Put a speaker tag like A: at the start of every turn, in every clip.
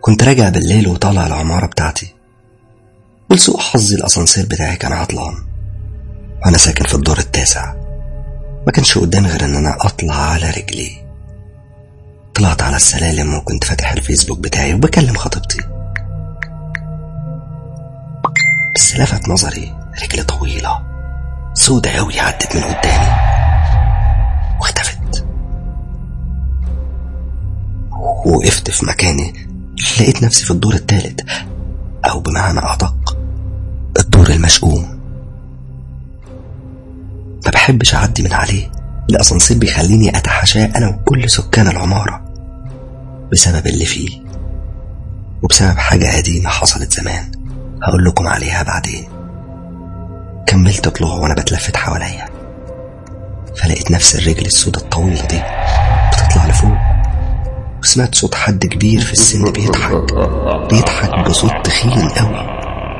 A: كنت راجع بالليل وطالع العمارة بتاعتي ولسوء حظي الأسانسير بتاعي كان عطلان وأنا ساكن في الدور التاسع ما كانش قدامي غير إن أنا أطلع على رجلي طلعت على السلالم وكنت فاتح الفيسبوك بتاعي وبكلم خطيبتي بس لفت نظري رجل طويلة سودة أوي عدت من قدامي واختفت وقفت في مكاني لقيت نفسي في الدور الثالث أو بمعنى أدق الدور المشؤوم ما بحبش أعدي من عليه الأسانسير بيخليني أتحاشاه أنا وكل سكان العمارة بسبب اللي فيه وبسبب حاجة قديمة حصلت زمان هقول لكم عليها بعدين كملت طلوع وأنا بتلفت حواليا فلقيت نفس الرجل السوداء الطويلة دي بتطلع لفوق وسمعت صوت حد كبير في السن بيضحك بيضحك بصوت تخين قوي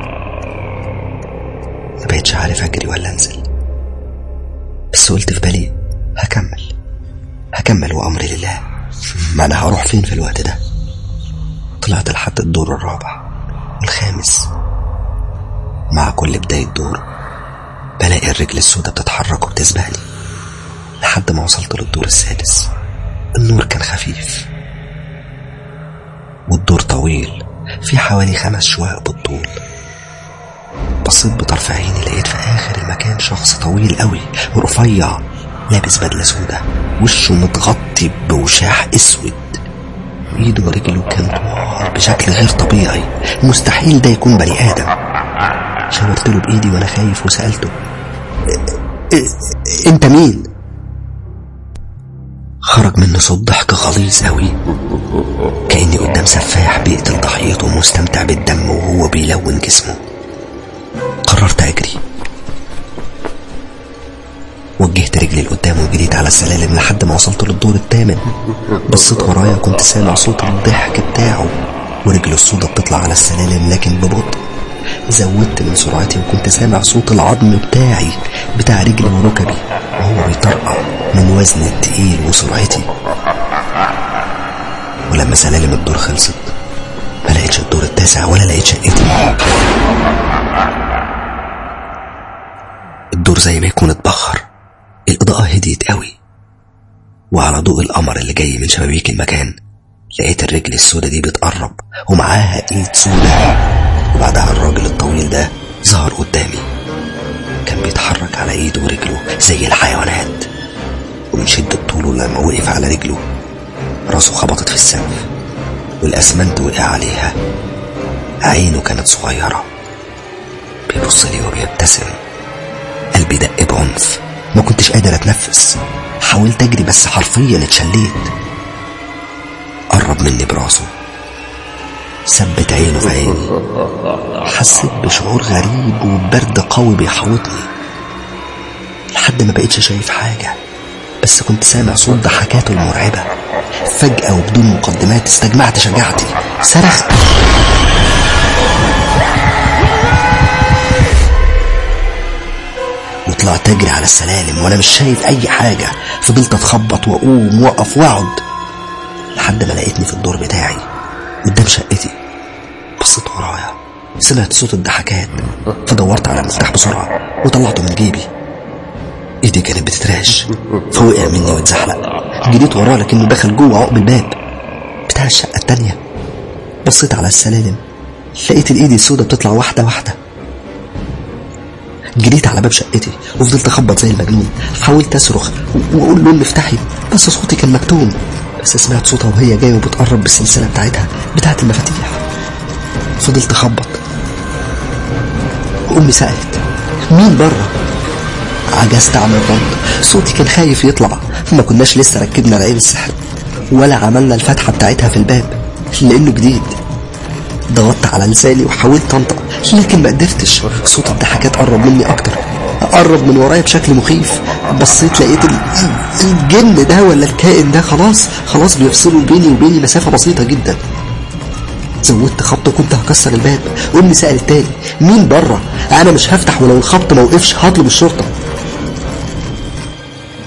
A: ما بقتش عارف اجري ولا انزل بس قلت في بالي هكمل هكمل وامري لله ما انا هروح فين في الوقت ده طلعت لحد الدور الرابع والخامس مع كل بداية دور بلاقي الرجل السوداء بتتحرك وبتسبقني لحد ما وصلت للدور السادس النور كان خفيف والدور طويل في حوالي خمس شواق بالطول بصيت بطرف عيني لقيت في آخر المكان شخص طويل قوي ورفيع لابس بدلة سودة وشه متغطي بوشاح اسود ايده ورجله كان طوال بشكل غير طبيعي مستحيل ده يكون بني ادم شاورت له بايدي وانا خايف وسالته "إ- إ- انت مين خرج منه صوت ضحك غليظ قوي كاني قدام سفاح بيقتل ضحيته ومستمتع بالدم وهو بيلون جسمه قررت اجري وجهت رجلي لقدام وجريت على السلالم لحد ما وصلت للدور الثامن بصيت ورايا كنت سامع صوت الضحك بتاعه ورجله السودة بتطلع على السلالم لكن ببطء زودت من سرعتي وكنت سامع صوت العظم بتاعي بتاع رجلي وركبي وهو بيطرقع من وزني التقيل وسرعتي ولما سلالم الدور خلصت ما لقيتش الدور التاسع ولا لقيت شقتي الدور زي ما يكون اتبخر الإضاءة هديت قوي وعلى ضوء القمر اللي جاي من شبابيك المكان لقيت الرجل السودة دي بتقرب ومعاها ايد سودة وبعدها الراجل الطويل ده ظهر قدامي كان بيتحرك على ايده ورجله زي الحيوانات ومن شدة طوله لما وقف على رجله راسه خبطت في السقف والأسمنت وقع عليها عينه كانت صغيرة بيبص لي وبيبتسم قلبي دق بعنف ما كنتش قادر اتنفس حاولت اجري بس حرفيا اتشليت قرب مني براسه ثبت عينه في عيني حسيت بشعور غريب وبرد قوي بيحوطني لحد ما بقيتش شايف حاجة بس كنت سامع صوت ضحكاته المرعبة فجأة وبدون مقدمات استجمعت شجاعتي صرخت وطلعت اجري على السلالم وانا مش شايف اي حاجة فضلت اتخبط واقوم واقف واقعد لحد ما لقيتني في الدور بتاعي قدام شقتي بصيت ورايا سمعت صوت الضحكات فدورت على المفتاح بسرعة وطلعته من جيبي ايدي كانت بتتراش فوقع مني واتزحلق جريت وراه لكنه دخل جوه عقب الباب بتاع الشقة التانية بصيت على السلالم لقيت الايد السوداء بتطلع واحدة واحدة جريت على باب شقتي وفضلت اخبط زي المجنون حاولت اصرخ واقول له افتحي بس صوتي كان مكتوم بس سمعت صوتها وهي جايه وبتقرب بالسلسله بتاعتها بتاعت المفاتيح فضلت اخبط امي سالت مين بره عجزت عن الرد صوتي كان خايف يطلع ما كناش لسه ركبنا العين السحر ولا عملنا الفتحه بتاعتها في الباب لانه جديد ضغطت على لساني وحاولت انطق لكن ما قدرتش صوت الضحكات قرب مني اكتر قرب من ورايا بشكل مخيف بصيت لقيت ال- الجن ده ولا الكائن ده خلاص خلاص بيفصلوا بيني وبيني مسافة بسيطة جدا زودت خبط وكنت هكسر الباب امي سألت تاني مين بره انا مش هفتح ولو الخبط ما وقفش هطلب الشرطة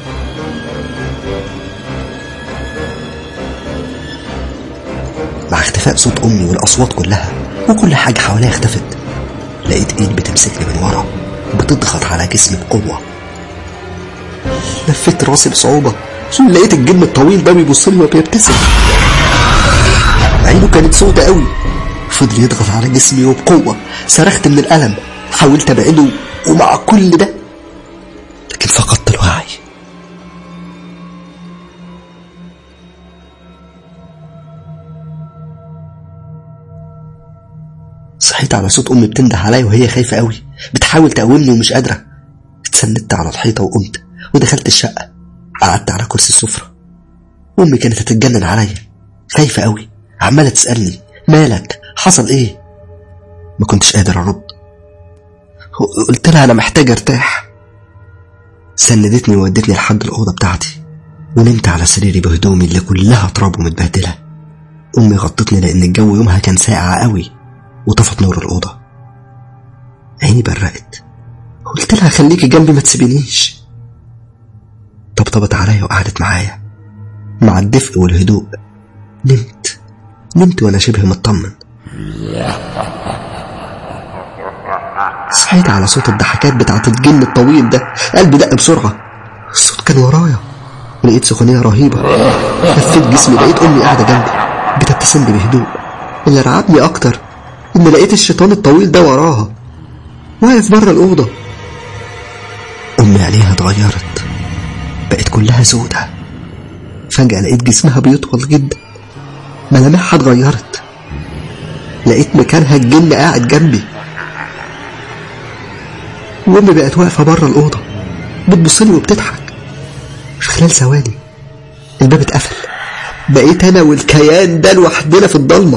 A: مع اختفاء اختفاء صوت أمي والأصوات كلها وكل حاجة حواليا اختفت لقيت إيد بتمسكني من ورا وبتضغط على جسمي بقوة لفيت راسي بصعوبة لقيت الجن الطويل ده بيبص لي وبيبتسم عينه كانت سودة قوي فضل يضغط على جسمي وبقوة صرخت من الألم حاولت أبعده ومع كل ده لكن فقدت الوعي صحيت على صوت أمي بتنده عليا وهي خايفة قوي بتحاول تقومني ومش قادرة اتسندت على الحيطة وقمت ودخلت الشقة قعدت على كرسي السفرة أمي كانت هتتجنن عليا خايفة قوي عمالة تسألني مالك حصل ايه ما كنتش قادر أرد قلت لها أنا محتاج أرتاح سندتني وودتني لحد الأوضة بتاعتي ونمت على سريري بهدومي اللي كلها تراب ومتبهدلة أمي غطتني لأن الجو يومها كان ساقع قوي وطفت نور الأوضة عيني برقت قلت لها خليكي جنبي ما تسيبينيش طبطبت عليا وقعدت معايا مع الدفء والهدوء نمت نمت وانا شبه مطمن صحيت على صوت الضحكات بتاعت الجن الطويل ده قلبي دق بسرعة الصوت كان ورايا لقيت سخونية رهيبة لفيت جسمي لقيت أمي قاعدة جنبي بتبتسم لي بهدوء اللي رعبني أكتر إن لقيت الشيطان الطويل ده وراها واقف بره الأوضة أمي عينيها اتغيرت بقت كلها سودة فجأة لقيت جسمها بيطول جدا ملامحها اتغيرت لقيت مكانها الجن قاعد جنبي وأمي بقت واقفة بره الأوضة بتبصلي وبتضحك في خلال ثواني الباب اتقفل بقيت أنا والكيان ده لوحدنا في الضلمة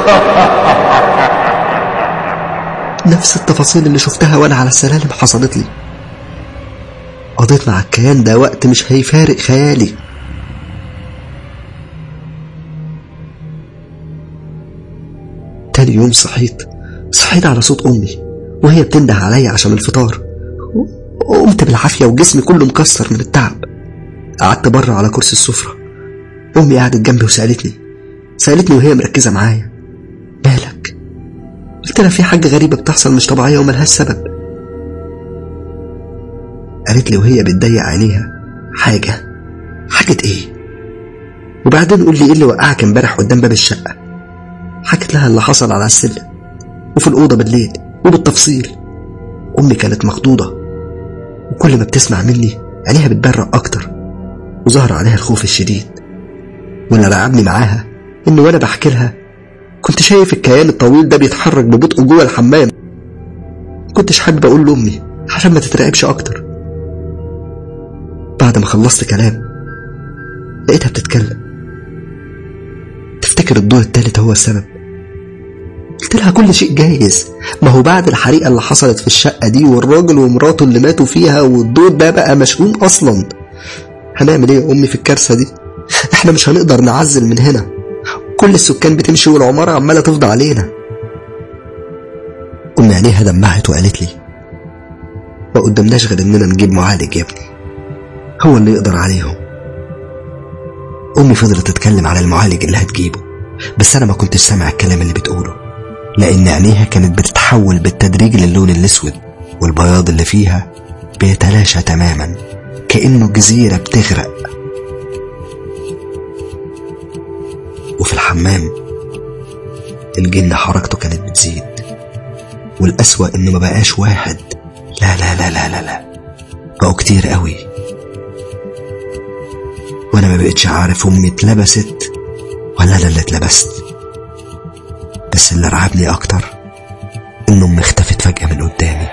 A: نفس التفاصيل اللي شفتها وأنا على السلالم حصلت لي قضيت مع الكيان ده وقت مش هيفارق خيالي تاني يوم صحيت صحيت على صوت أمي وهي بتنده عليا عشان الفطار قمت بالعافية وجسمي كله مكسر من التعب قعدت بره على كرسي السفرة أمي قعدت جنبي وسألتني سألتني وهي مركزة معايا مالك قلت لها في حاجة غريبة بتحصل مش طبيعية وملهاش سبب قالت لي وهي بتضيق عينيها حاجة حاجة ايه وبعدين قول لي ايه اللي وقعك امبارح قدام باب الشقة حكت لها اللي حصل على السلم وفي الأوضة بالليل وبالتفصيل أمي كانت مخضوضة وكل ما بتسمع مني عينيها بتبرق أكتر وظهر عليها الخوف الشديد واللي رعبني معاها إن وأنا بحكي لها كنت شايف الكيان الطويل ده بيتحرك ببطء جوه الحمام كنتش حابب أقول لأمي عشان ما تترعبش أكتر بعد ما خلصت كلام لقيتها بتتكلم تفتكر الدور التالت هو السبب قلت لها كل شيء جايز ما هو بعد الحريقة اللي حصلت في الشقة دي والراجل ومراته اللي ماتوا فيها والدور ده بقى مشؤوم أصلا هنعمل ايه يا أمي في الكارثة دي احنا مش هنقدر نعزل من هنا كل السكان بتمشي والعمارة عمالة تفضى علينا أمي عينيها دمعت وقالت لي ما قدامناش غير إننا نجيب معالج يا ابني هو اللي يقدر عليهم أمي فضلت تتكلم على المعالج اللي هتجيبه بس أنا ما كنتش سامع الكلام اللي بتقوله لأن عينيها كانت بتتحول بالتدريج للون الأسود والبياض اللي فيها بيتلاشى تماما كأنه جزيرة بتغرق وفي الحمام الجن حركته كانت بتزيد والأسوأ إنه ما بقاش واحد لا لا لا لا لا لا بقوا كتير قوي وانا ما بقتش عارف امي اتلبست ولا انا اللي اتلبست بس اللي رعبني اكتر ان امي اختفت فجأة من قدامي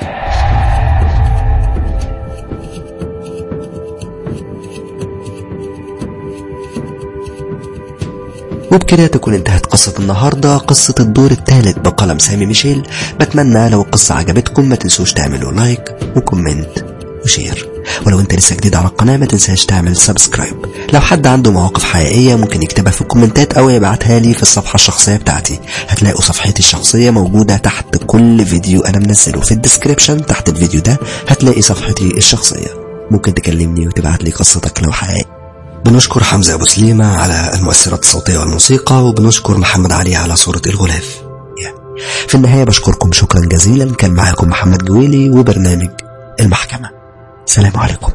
A: وبكده تكون انتهت قصة النهاردة قصة الدور الثالث بقلم سامي ميشيل بتمنى لو القصة عجبتكم ما تنسوش تعملوا لايك وكومنت وشير ولو انت لسه جديد على القناة ما تنساش تعمل سبسكرايب لو حد عنده مواقف حقيقية ممكن يكتبها في الكومنتات او يبعتها لي في الصفحة الشخصية بتاعتي هتلاقوا صفحتي الشخصية موجودة تحت كل فيديو انا منزله في الديسكريبشن تحت الفيديو ده هتلاقي صفحتي الشخصية ممكن تكلمني وتبعت لي قصتك لو حقيقي بنشكر حمزة أبو سليمة على المؤثرات الصوتية والموسيقى وبنشكر محمد علي على صورة الغلاف في النهاية بشكركم شكرا جزيلا كان معاكم محمد جويلي وبرنامج المحكمة سلام عليكم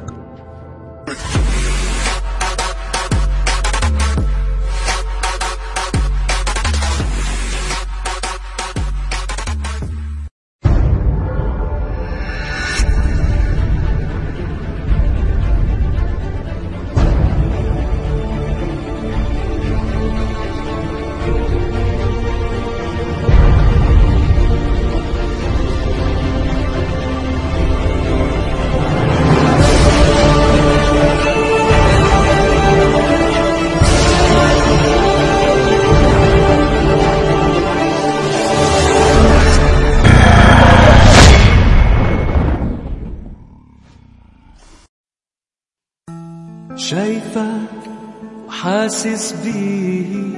B: شايفك وحاسس بيه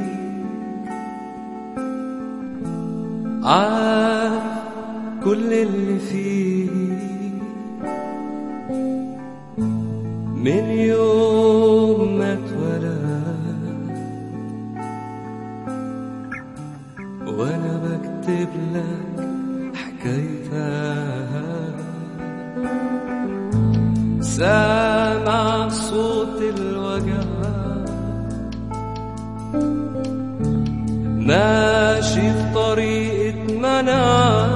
B: عارف كل اللي فيه من يوم ما اتولد وانا بكتب لك حكايتك سامع صوت الوجع ماشي في طريقة منع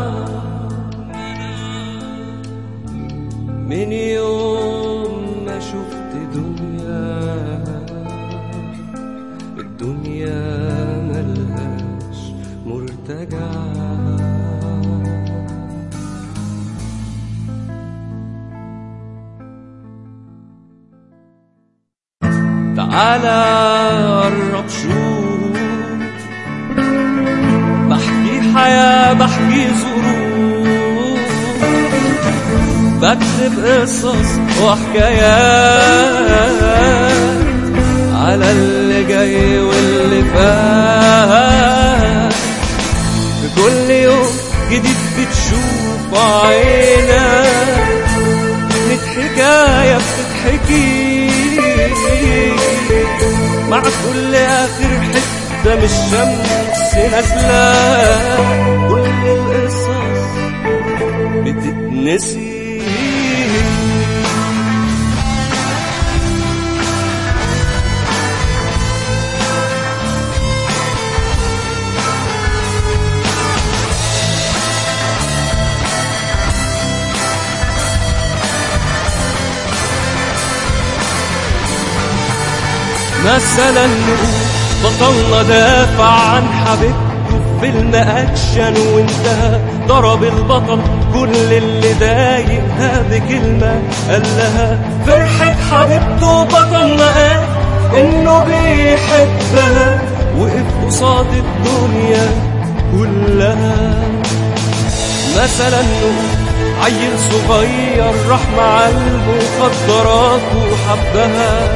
B: من يوم ما شفت دنيا الدنيا ملهاش مرتجع تعالى قرب شوف بحكي حياة بحكي ظروف بكتب قصص وحكايات على اللي جاي واللي فات في كل يوم جديد بتشوف عينك ميت حكاية بتتحكي مع كل آخر حتة من الشمس نازلة كل القصص بتتنسي مثلا نقول بطلنا دافع عن حبيبته في فيلم اكشن وانتهى ضرب البطل كل اللي ضايقها بكلمة قال لها فرحة حبيبته بطلنا قال انه بيحبها وقف قصاد الدنيا كلها مثلا نقول عيل صغير راح مع المخدرات وحبها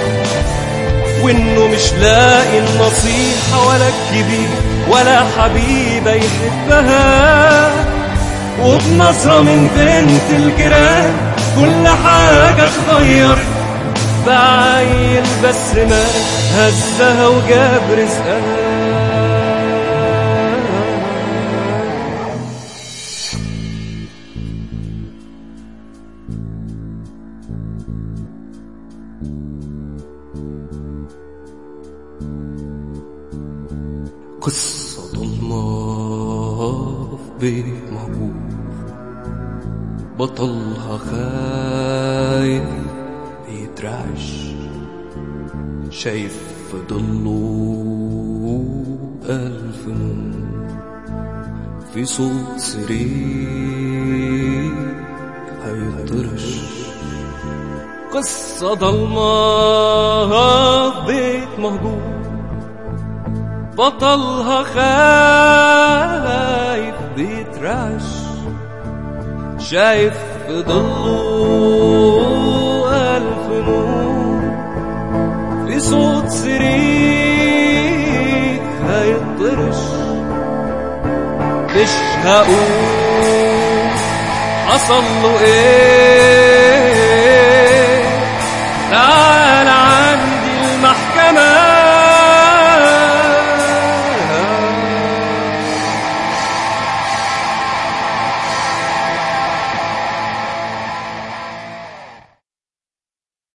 B: وانه مش لاقي النصيحة ولا الكبير ولا حبيبة يحبها وبنظرة من بنت الجيران كل حاجة اتغيرت بعيل بس ما هزها وجاب رزقها قصة ضلمة في بيت مهجور بطلها خايف بيترعش شايف في ضله ألف نور في صوت سرير هيطرش قصة ضلمة في بيت مهجور بطلها خايف بيترعش شايف في ضله ألف نور في صوت سرير هيطرش مش هقول حصل له ايه